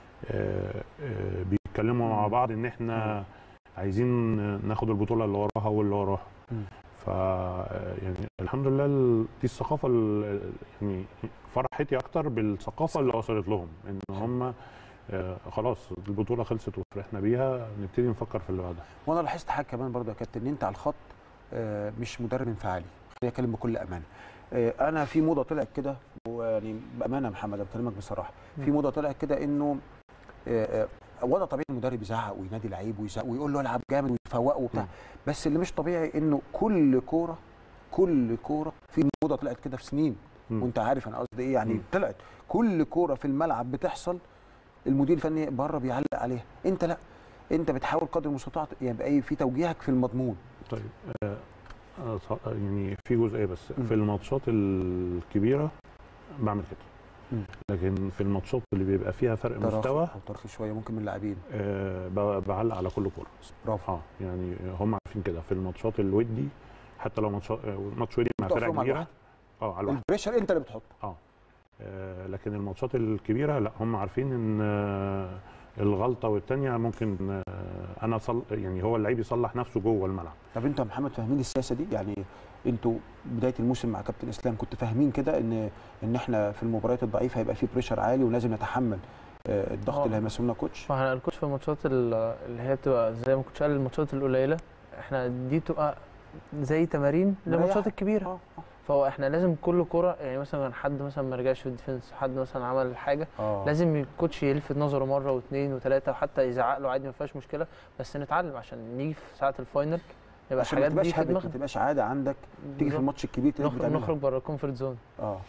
آه آه بيتكلموا مع مم. بعض ان احنا عايزين ناخد البطوله اللي وراها واللي وراها مم. ف يعني الحمد لله ال- دي الثقافه ال- يعني فرحتي اكتر بالثقافه اللي وصلت لهم ان هم آه، خلاص البطوله خلصت وفرحنا بيها نبتدي نفكر في اللي بعدها وانا لاحظت حاجه كمان برضه يا كابتن ان انت على الخط آه، مش مدرب انفعالي خليني اتكلم بكل امانه آه، انا في موضه طلعت كده ويعني بامانه يا محمد أنا بكلمك بصراحه في مم. موضه طلعت كده انه آه، آه، وضع طبيعي المدرب يزعق وينادي لعيب ويزعق ويقول له العب جامد ويفوقه وبتاع مم. بس اللي مش طبيعي انه كل كوره كل كوره في موضه طلعت كده في سنين مم. وانت عارف انا قصدي ايه يعني مم. طلعت كل كوره في الملعب بتحصل المدير الفني بره بيعلق عليها انت لا انت بتحاول قدر المستطاع يبقى ايه في توجيهك في المضمون طيب آه، آه، ص- يعني في جزئيه بس مم. في الماتشات الكبيره بعمل كده مم. لكن في الماتشات اللي بيبقى فيها فرق تراخي مستوى او ترخي شويه ممكن من اللاعبين آه، ب- بعلق على كل كوره برافو اه يعني هم عارفين كده في الماتشات الودي حتى لو ماتش ماتش ودي مع تقف فرقه لهم على كبيره الواحد. اه على الواحد البريشر انت اللي بتحطه آه، لكن الماتشات الكبيره لا هم عارفين ان آه، الغلطه والتانيه ممكن آه، انا صل يعني هو اللعيب يصلح نفسه جوه الملعب طب انتوا يا محمد فاهمين السياسه دي يعني انتوا بدايه الموسم مع كابتن اسلام كنت فاهمين كده ان ان احنا في المباريات الضعيفه هيبقى في بريشر عالي ولازم نتحمل آه، الضغط اه. اللي هيمثله لنا كوتش فاحنا الكوتش في الماتشات ال- اللي هي بتبقى زي ما كنتش قال الماتشات القليله احنا دي بتبقى زي تمارين للماتشات مريحة. الكبيره اه فهو احنا لازم كل كوره يعني مثلا حد مثلا ما رجعش في الديفنس حد مثلا عمل حاجه اه لازم الكوتش يلفت نظره مره واثنين وثلاثه وحتى يزعق له عادي ما فيهاش مشكله بس نتعلم عشان نيجي في ساعه الفاينل يبقى عشان ما الحاجات دي تبقاش في هابت ما دماغنا تبقاش عاده عندك تيجي في بالظبط. الماتش الكبير تلاقيك نخرج بتعملها. نخرج بره الكومفورت زون اه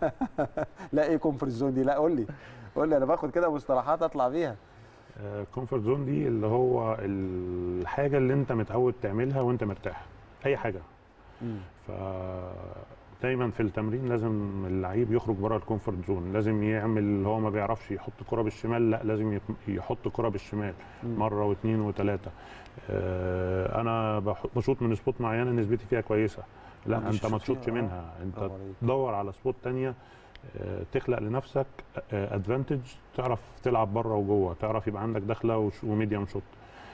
لا ايه كومفورت زون دي لا قول لي قول لي انا باخد كده مصطلحات اطلع بيها كومفورت زون دي اللي هو الحاجه اللي انت متعود تعملها وانت مرتاح اي حاجه ف دايما في التمرين لازم اللعيب يخرج بره الكومفورت زون لازم يعمل اللي هو ما بيعرفش يحط كرة بالشمال لا لازم يت- يحط كرة بالشمال مم. مره واثنين وثلاثه آه انا بح- بشوط من سبوت معينه نسبتي فيها كويسه لا ما انت ما تشوط فيها، تشوطش آه. منها انت برافو عليك. تدور على سبوت تانية آه، تخلق لنفسك ادفانتج تعرف تلعب بره وجوه تعرف يبقى عندك دخله وش- وميديم شوت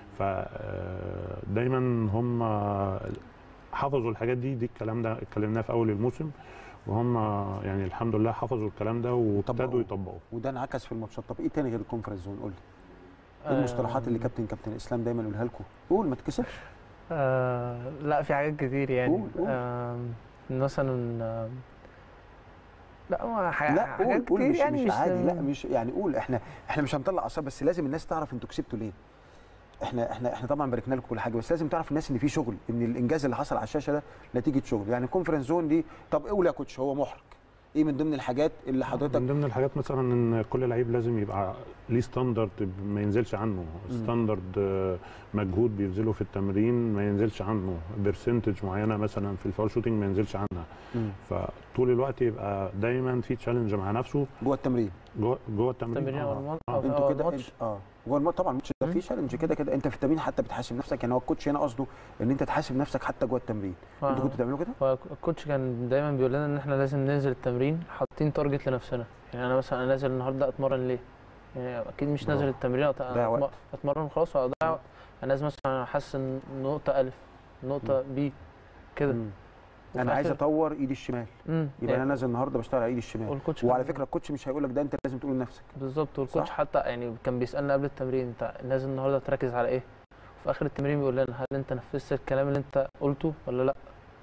فدايما هم حفظوا الحاجات دي دي الكلام ده اتكلمناه في اول الموسم وهم يعني الحمد لله حفظوا الكلام ده وابتدوا طبقوه. يطبقوه وده انعكس في الماتشات طب ايه تاني غير الكونفرنس زون قول لي ايه المصطلحات اللي كابتن كابتن اسلام دايما يقولها لكم قول ما تكسفش آه لا في حاجات كتير يعني قول، قول. آم، مثلا آم، لا ما ح- لا حاجات قول قول كتير مش, يعني مش عادي لا مش يعني قول احنا احنا مش هنطلع اعصاب بس لازم الناس تعرف انتوا كسبتوا ليه احنا احنا احنا طبعا باركنا لكم كل حاجه بس لازم تعرف الناس ان في شغل ان الانجاز اللي حصل على الشاشه ده نتيجه شغل يعني الكونفرنس زون دي طب قول يا كوتش هو محرج ايه من ضمن الحاجات اللي حضرتك من ضمن الحاجات مثلا ان كل لعيب لازم يبقى ليه ستاندرد ما ينزلش عنه ستاندرد آه، مجهود بيبذله في التمرين ما ينزلش عنه برسنتج معينه مثلا في الفاول شوتنج ما ينزلش عنها مم. فطول الوقت يبقى دايما في تشالنج مع نفسه جوه التمرين جوه جوه التمرين التمرين او آه. الماتش آه. او انتوا أو كده الماتش انت- اه جوه الماتش طبعا الماتش ده مم. فيه تشالنج كده كده انت في التمرين حتى بتحاسب نفسك يعني هو الكوتش هنا قصده ان انت تحاسب نفسك حتى جوه التمرين انتوا كنتوا بتعملوا كده؟ هو الكوتش كان دايما بيقول لنا ان احنا لازم ننزل التمرين حاطين تارجت لنفسنا يعني انا مثلا انا نازل النهارده اتمرن ليه؟ يعني اكيد مش نازل برافو. التمرين أت- ضيع وقت. اتمرن خلاص ولا اضيع وقت. انا لازم مثلا احسن نقطه الف نقطه بي كده مم. وفي انا عايز آخر- اطور ايدي الشمال امم يبقى انا نازل النهارده بشتغل على ايدي الشمال والكوتش وعلى كان- فكره الكوتش مش هيقول لك ده انت لازم تقول لنفسك بالظبط والكوتش صح؟ حتى يعني كان بيسالنا قبل التمرين انت نازل النهارده تركز على ايه؟ في اخر التمرين بيقول لنا هل انت نفذت الكلام اللي انت قلته ولا لا؟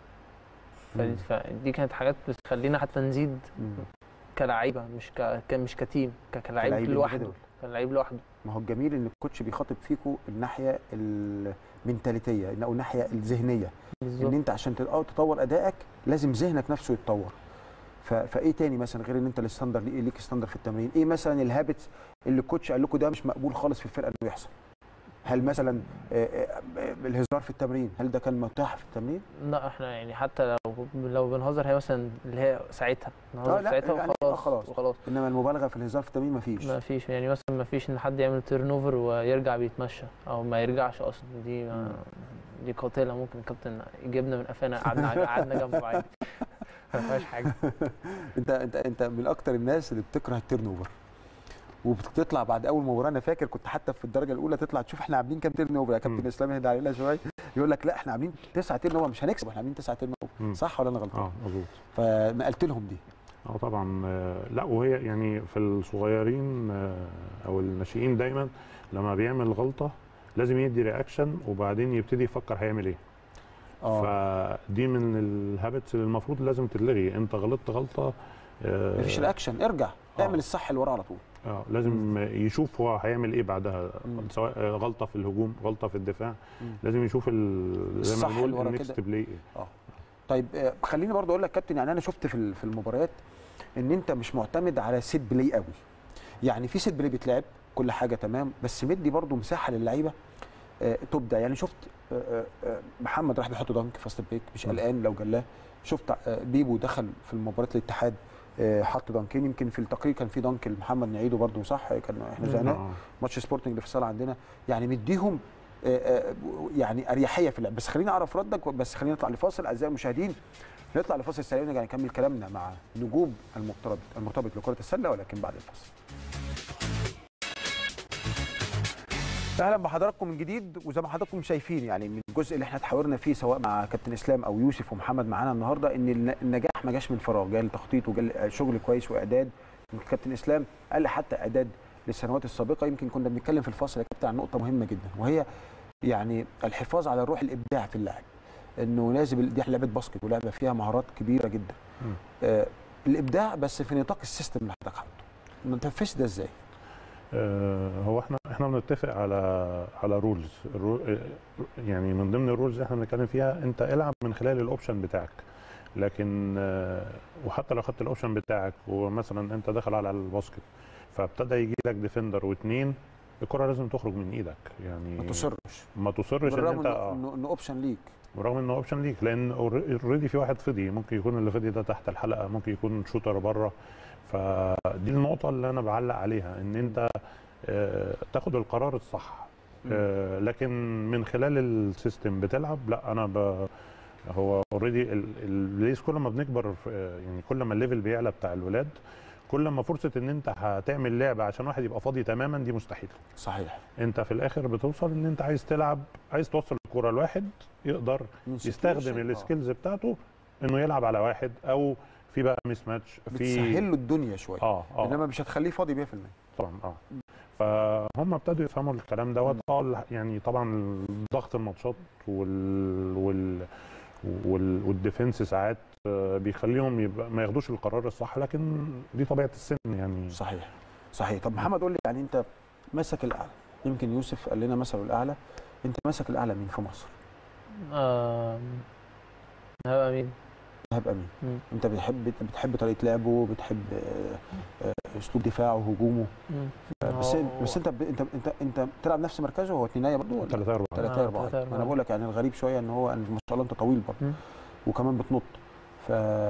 مم. فدي, فدي كانت حاجات بتخلينا حتى نزيد مم. كلاعيبه مش ك... ك- مش كتيم ك- كلاعب كلاعب لوحده individual. كلاعب لوحده ما هو الجميل ان الكوتش بيخاطب فيكم الناحيه المنتاليتيه او الناحيه الذهنيه ان بالظبط انت عشان تط- تطور ادائك لازم ذهنك نفسه يتطور ف... فايه تاني مثلا غير ان انت الستاندر ليه- ليك ستاندر في التمرين ايه مثلا الهابتس اللي الكوتش قال لكم ده مش مقبول خالص في الفرقه انه يحصل هل مثلا آه، آه، آه، الهزار في التمرين هل ده كان متاح في التمرين لا احنا يعني حتى لو لو بنهزر هي مثلا اللي هي ساعتها نهزر لا، ساعتها يعني آه وخلاص خلاص. وخلاص انما المبالغه في الهزار في التمرين مفيش ما فيش يعني مثلا ما فيش ان حد يعمل تيرن اوفر ويرجع بيتمشى او ما يرجعش اصلا دي ما دي قاتله ممكن الكابتن يجيبنا من قفانا قعدنا قعدنا جنبه عادي ما فيهاش حاجه انت انت انت من اكتر الناس اللي بتكره التيرن اوفر وبتطلع بعد اول مباراه انا فاكر كنت حتى في الدرجه الاولى تطلع تشوف احنا عاملين كام تيرن اوفر يا كابتن مم. اسلام هدى علينا شويه يقول لك لا احنا عاملين تسعه تيرن اوفر مش هنكسب احنا عاملين تسعه تيرن اوفر مم. صح ولا انا غلطان؟ اه مظبوط فنقلت لهم دي اه طبعا آه، لا وهي يعني في الصغيرين آه، او الناشئين دايما لما بيعمل غلطه لازم يدي رياكشن وبعدين يبتدي يفكر هيعمل ايه فدي من الهابتس اللي المفروض لازم تتلغي انت غلطت غلطه آه، مفيش رياكشن ارجع آه. اعمل الصح اللي وراه على طول اه لازم يشوف هو هيعمل ايه بعدها مم. سواء آه، غلطه في الهجوم غلطه في الدفاع مم. لازم يشوف ال- زي الصح ما بنقول اللي ورا النكست كده. بلاي طيب آه، خليني برضو اقول لك كابتن يعني انا شفت في ال- في المباريات ان انت مش معتمد على سيت بلاي قوي يعني في سيت بلاي بيتلعب كل حاجه تمام بس مدي برضو مساحه للعيبه آه، تبدع يعني شفت آه، آه، آه، محمد راح بيحط دنك فاست بريك مش مم. قلقان لو جلاه شفت آه، بيبو دخل في مباراه الاتحاد آه، حط دنكين يمكن في التقرير كان في دنك لمحمد نعيده برضو صح كان احنا مم. زعناه آه. ماتش سبورتنج اللي في الصاله عندنا يعني مديهم آه، آه، يعني اريحيه في اللعب بس خليني اعرف ردك بس خلينا نطلع لفاصل اعزائي المشاهدين نطلع لفاصل سريع ونرجع نكمل كلامنا مع نجوم المرتبط المرتبط لكره السله ولكن بعد الفاصل اهلا بحضراتكم من جديد وزي ما حضراتكم شايفين يعني من الجزء اللي احنا اتحاورنا فيه سواء مع كابتن اسلام او يوسف ومحمد معانا النهارده ان الن- النجاح ما جاش من فراغ جاي تخطيط وجاي شغل كويس واعداد يمكن كابتن اسلام قال لي حتى اعداد للسنوات السابقه يمكن كنا بنتكلم في الفاصل يا كابتن عن نقطه مهمه جدا وهي يعني الحفاظ على روح الابداع في اللاعب انه لازم دي لعبه باسكت ولعبه فيها مهارات كبيره جدا مم. آه الابداع بس في نطاق السيستم اللي حضرتك حاطه نتنفذ ده ازاي؟ آه، هو احنا احنا بنتفق على على رولز يعني من ضمن الرولز اللي احنا بنتكلم فيها انت العب من خلال الاوبشن بتاعك لكن آه، وحتى لو خدت الاوبشن بتاعك ومثلا انت داخل على الباسكت فابتدى يجي لك ديفندر واثنين الكره لازم تخرج من ايدك يعني ما تصرش ما تصرش ان بالرغم انت انه آه، انه إنه اوبشن ليك برغم انه اوبشن ليك لان اوريدي في واحد فضي ممكن يكون اللي فضي ده تحت الحلقه ممكن يكون شوتر بره فدي النقطه اللي انا بعلق عليها ان انت آه، تاخد القرار الصح آه، لكن من خلال السيستم بتلعب لا انا ب هو اوريدي الليس كل ما بنكبر في- يعني كل ما الليفل بيعلى بتاع الولاد كل ما فرصه ان انت هتعمل لعبه عشان واحد يبقى فاضي تماما دي مستحيل صحيح انت في الاخر بتوصل ان انت عايز تلعب عايز توصل الكوره لواحد يقدر من يستخدم situation، آه. السكيلز بتاعته انه يلعب على واحد او في بقى ميس ماتش في بتسهل له الدنيا شويه اه اه انما مش هتخليه فاضي 100% طبعا اه فهم ابتدوا يفهموا الكلام دوت اه يعني طبعا ضغط الماتشات وال وال وال والديفنس ساعات آه، بيخليهم يبقى ما ياخدوش القرار الصح لكن دي طبيعه السن يعني صحيح صحيح طب محمد قول لي يعني انت ماسك الاعلى يمكن يوسف قال لنا مثله الاعلى انت ماسك الاعلى مين في مصر آم، هبقى مين؟ ايهاب امين مم. انت بتحب بتحب طريقه لعبه بتحب آه، آه، اسلوب دفاعه وهجومه مم. بس هو- بس انت انت انت انت بتلعب نفس مركزه هو اتنينيه برضه ولا 3 4 ثلاثة آه، أربعة تلاتة أربعة. أنا بقول لك يعني الغريب شوية إن هو إن ما شاء الله أنت طويل برضه مم. وكمان بتنط ف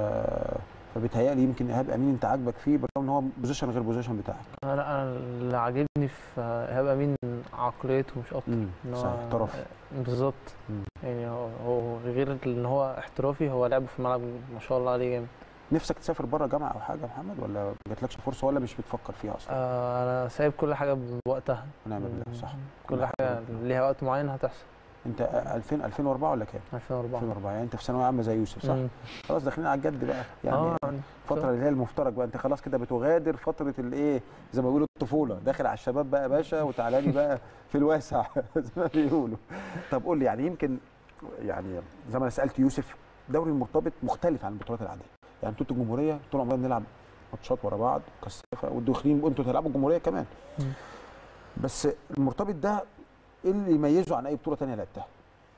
فبيتهيألي يمكن إيهاب أمين أنت عاجبك فيه بالرغم إن هو بوزيشن غير بوزيشن بتاعك انا لا انا اللي عاجبني في ايهاب امين عقليته مش اكتر إن هو- صحيح طرف بالظبط مم. يعني هو, هو غير ان هو احترافي هو لعبه في الملعب ما شاء الله عليه جامد نفسك تسافر بره جامعة أو حاجة يا محمد ولا ما جاتلكش فرصة ولا مش بتفكر فيها أصلا؟ آه انا سايب كل حاجه بوقتها ونعم بالله صح كل حاجه ليها وقت معين هتحصل أنت 2000 2004 ولا كام؟ 2004 2004 يعني أنت في ثانوية عامة زي يوسف صح؟ مم. خلاص داخلين على الجد بقى يعني اه الفترة اللي هي المفترج بقى انت خلاص كده بتغادر فترة الايه زي ما بيقولوا الطفولة داخل على الشباب بقى يا باشا وتعالى لي بقى في الواسع زي ما بيقولوا طب قول لي يعني يمكن يعني زي ما انا سألت يوسف دوري المرتبط مختلف عن البطولات العادية يعني انتوا الجمهورية طول عمرنا بنلعب ماتشات ورا بعض كثافة والداخلين انتوا تلعبوا الجمهورية كمان مم. بس المرتبط ده ايه اللي يميزه عن اي بطولة تانية لعبتها؟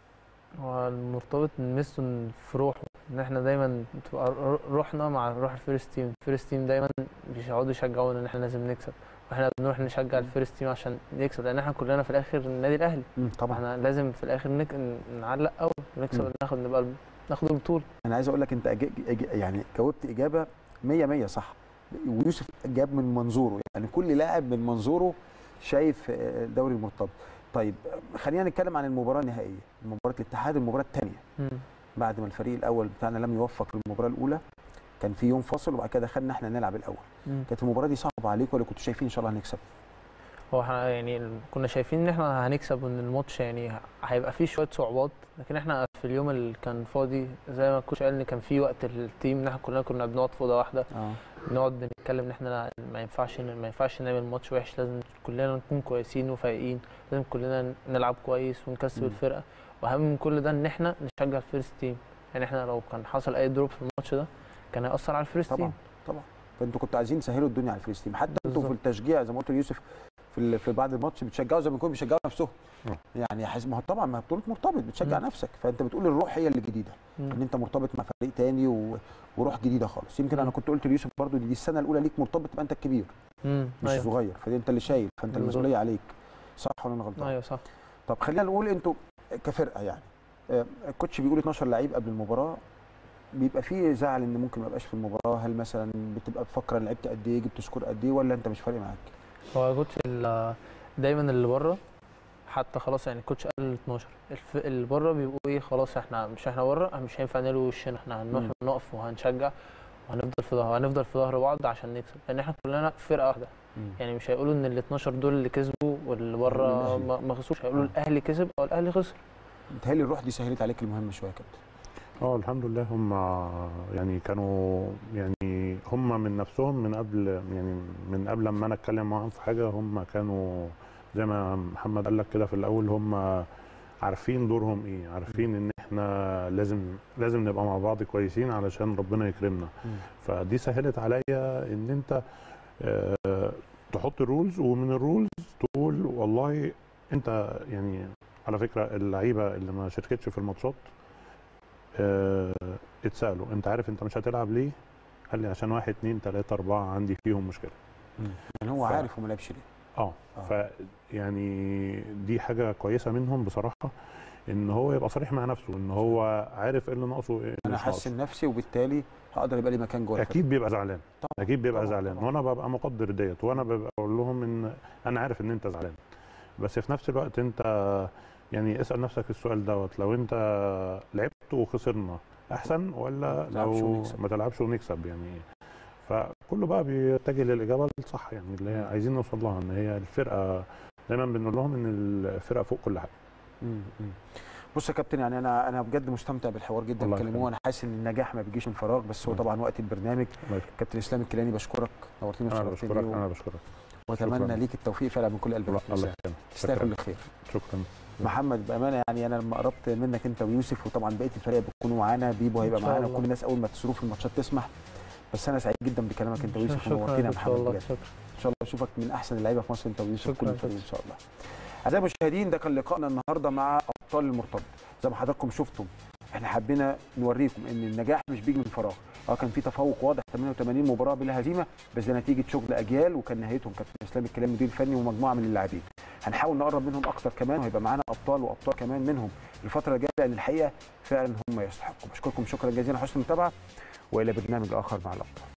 هو المرتبط من ميزته إن في روحه ان احنا دايما بتبقى ر- روحنا مع روح الفيرست تيم الفيرست تيم دايما بيقعدوا يشجعونا ان احنا لازم نكسب واحنا بنروح نشجع الفيرست تيم عشان نكسب لان احنا كلنا في الاخر النادي الاهلي طبعا احنا لازم في الاخر نك... نعلق اول ونكسب مم. ناخد نبقى ال- ناخد البطوله انا عايز اقول لك انت أج... أج... يعني جاوبت اجابه 100 100 صح ويوسف جاب من منظوره يعني كل لاعب من منظوره شايف آه، الدوري المرتبط طيب آه، خلينا نتكلم عن المباراه النهائيه مباراه الاتحاد المباراه الثانيه مم. بعد ما الفريق الاول بتاعنا لم يوفق في المباراه الاولى كان في يوم فاصل وبعد كده دخلنا احنا نلعب الاول مم. كانت المباراه دي صعبه عليكم ولا كنتوا شايفين ان شاء الله هنكسب هو احنا يعني ال- كنا شايفين ان احنا هنكسب وان الماتش يعني ه- هيبقى فيه شويه صعوبات لكن احنا في اليوم اللي كان فاضي زي ما الكوتش قال ان كان في وقت التيم ان احنا كلنا كنا بنقعد في اوضه واحده اه نقعد بنتكلم ان احنا لا- ما ينفعش ن- ما ينفعش نعمل ماتش وحش لازم كلنا نكون كويسين وفايقين لازم كلنا نلعب كويس ونكسب مم. الفرقه واهم من كل ده ان احنا نشجع الفيرست تيم يعني احنا لو كان حصل اي دروب في الماتش ده كان هيأثر على الفيرست طبعا تيم طبعا فانتوا كنتوا عايزين تسهلوا الدنيا على الفلسطين حتى انتوا في بالظبط. التشجيع زي ما قلت ليوسف في ال- في بعد الماتش بتشجعوا زي ما يكونوا بيشجعوا نفسهم آه. يعني حس... ما هو طبعا ما هي بطوله مرتبط بتشجع مم. نفسك فانت بتقول الروح هي اللي جديده مم. ان انت مرتبط مع فريق تاني و... وروح جديده خالص يمكن انا مم. كنت قلت ليوسف برضو دي السنه الاولى ليك مرتبط تبقى انت الكبير مم. مش ايوه صغير فدي انت اللي شايل فانت بالظبط. المسؤوليه عليك صح ولا انا غلطان ايوه صح طب خلينا نقول انتوا كفرقه يعني آه، الكوتش بيقول 12 لعيب قبل المباراه بيبقى فيه زعل ان ممكن ما يبقاش في المباراه هل مثلا بتبقى بفكر لعبت قد ايه جبت سكور قد ايه ولا انت مش فارق معاك هو كوتش ال- دايما اللي بره حتى خلاص يعني الكوتش قال 12 الف... اللي بره بيبقوا ايه خلاص احنا مش احنا بره مش هينفع نلوي وشنا احنا هنروح مم. نقف وهنشجع وهنفضل في ظهر هنفضل في ظهر بعض عشان نكسب لان احنا كلنا فرقه واحده يعني مش هيقولوا ان ال 12 دول اللي كسبوا واللي بره الأهلي. ما ما خسروش هيقولوا آه. الاهلي كسب او الاهلي خسر متهيألي الروح دي سهلت عليك المهمه شويه يا كابتن اه الحمد لله هم يعني كانوا يعني هم من نفسهم من قبل يعني من قبل ما انا اتكلم معاهم في حاجه هم كانوا زي ما محمد قال لك كده في الاول هم عارفين دورهم ايه عارفين ان احنا لازم لازم نبقى مع بعض كويسين علشان ربنا يكرمنا فدي سهلت عليا ان انت آه، تحط الرولز ومن الرولز تقول والله انت يعني على فكره اللعيبه اللي ما شاركتش في الماتشات آه، اتسالوا انت عارف انت مش هتلعب ليه؟ قال لي عشان واحد اتنين تلاته اربعه عندي فيهم مشكله. يعني هو ف- عارف وما لعبش ليه اه آه. ف يعني دي حاجه كويسه منهم بصراحه ان هو يبقى صريح مع نفسه ان هو عارف ايه اللي ناقصه وايه اللي انا مش ناقصه. احسن نفسي وبالتالي هقدر يبقى لي مكان جوه الفريق. اكيد بيبقى زعلان طبعا اكيد بيبقى طبعاً، زعلان طبعاً. وانا ببقى مقدر ديت وانا ببقى اقول لهم ان انا عارف ان انت زعلان بس في نفس الوقت انت يعني اسال نفسك السؤال دوت لو انت لعبت وخسرنا احسن ولا تلعبش لو ونكسب. ما تلعبش ونكسب يعني فكله بقى بيتجه للاجابه الصح يعني اللي هي عايزين نوصل لها ان هي الفرقه دايما بنقول لهم ان الفرقه فوق كل حاجه مم. مم. بص يا كابتن يعني انا انا بجد مستمتع بالحوار جدا الله بكلموه يخليك. وانا حاسس ان النجاح ما بيجيش من فراغ بس هو الله طبعا وقت البرنامج الله يخليك. كابتن اسلام الكيلاني بشكرك نورتني انا وشرفتني بشكرك و- انا بشكرك واتمنى شكراً. ليك التوفيق فعلا من كل قلبي الله يا كابتن الله إسلام. يكرمك تستاهل شكراً. كل خير شكرا محمد بامانه يعني انا لما قربت منك انت ويوسف وطبعا بقيه الفريق بيكونوا معانا بيبو هيبقى إن شاء معانا الله. وكل الناس اول ما الظروف الماتشات تسمح بس انا سعيد جدا بكلامك انت ويوسف شكرا ونورتنا يا ان شاء محمد الله بجد شكرا ان شاء الله اشوفك من احسن اللعيبه في مصر انت ويوسف شكراً كل الفريق ان شاء الله اعزائي المشاهدين ده كان لقائنا النهارده مع ابطال المرتبط زي ما حضراتكم شفتم احنا حبينا نوريكم ان النجاح مش بيجي من فراغ اه كان في تفوق واضح 88 مباراه بلا هزيمه بس ده نتيجه شغل اجيال وكان نهايتهم كابتن اسلام الكلام مدير فني ومجموعه من اللاعبين هنحاول نقرب منهم اكتر كمان وهيبقى معانا ابطال وابطال كمان منهم الفتره الجايه لان الحقيقه فعلا هم يستحقوا بشكركم شكرا جزيلا على حسن المتابعه والى برنامج اخر مع الابطال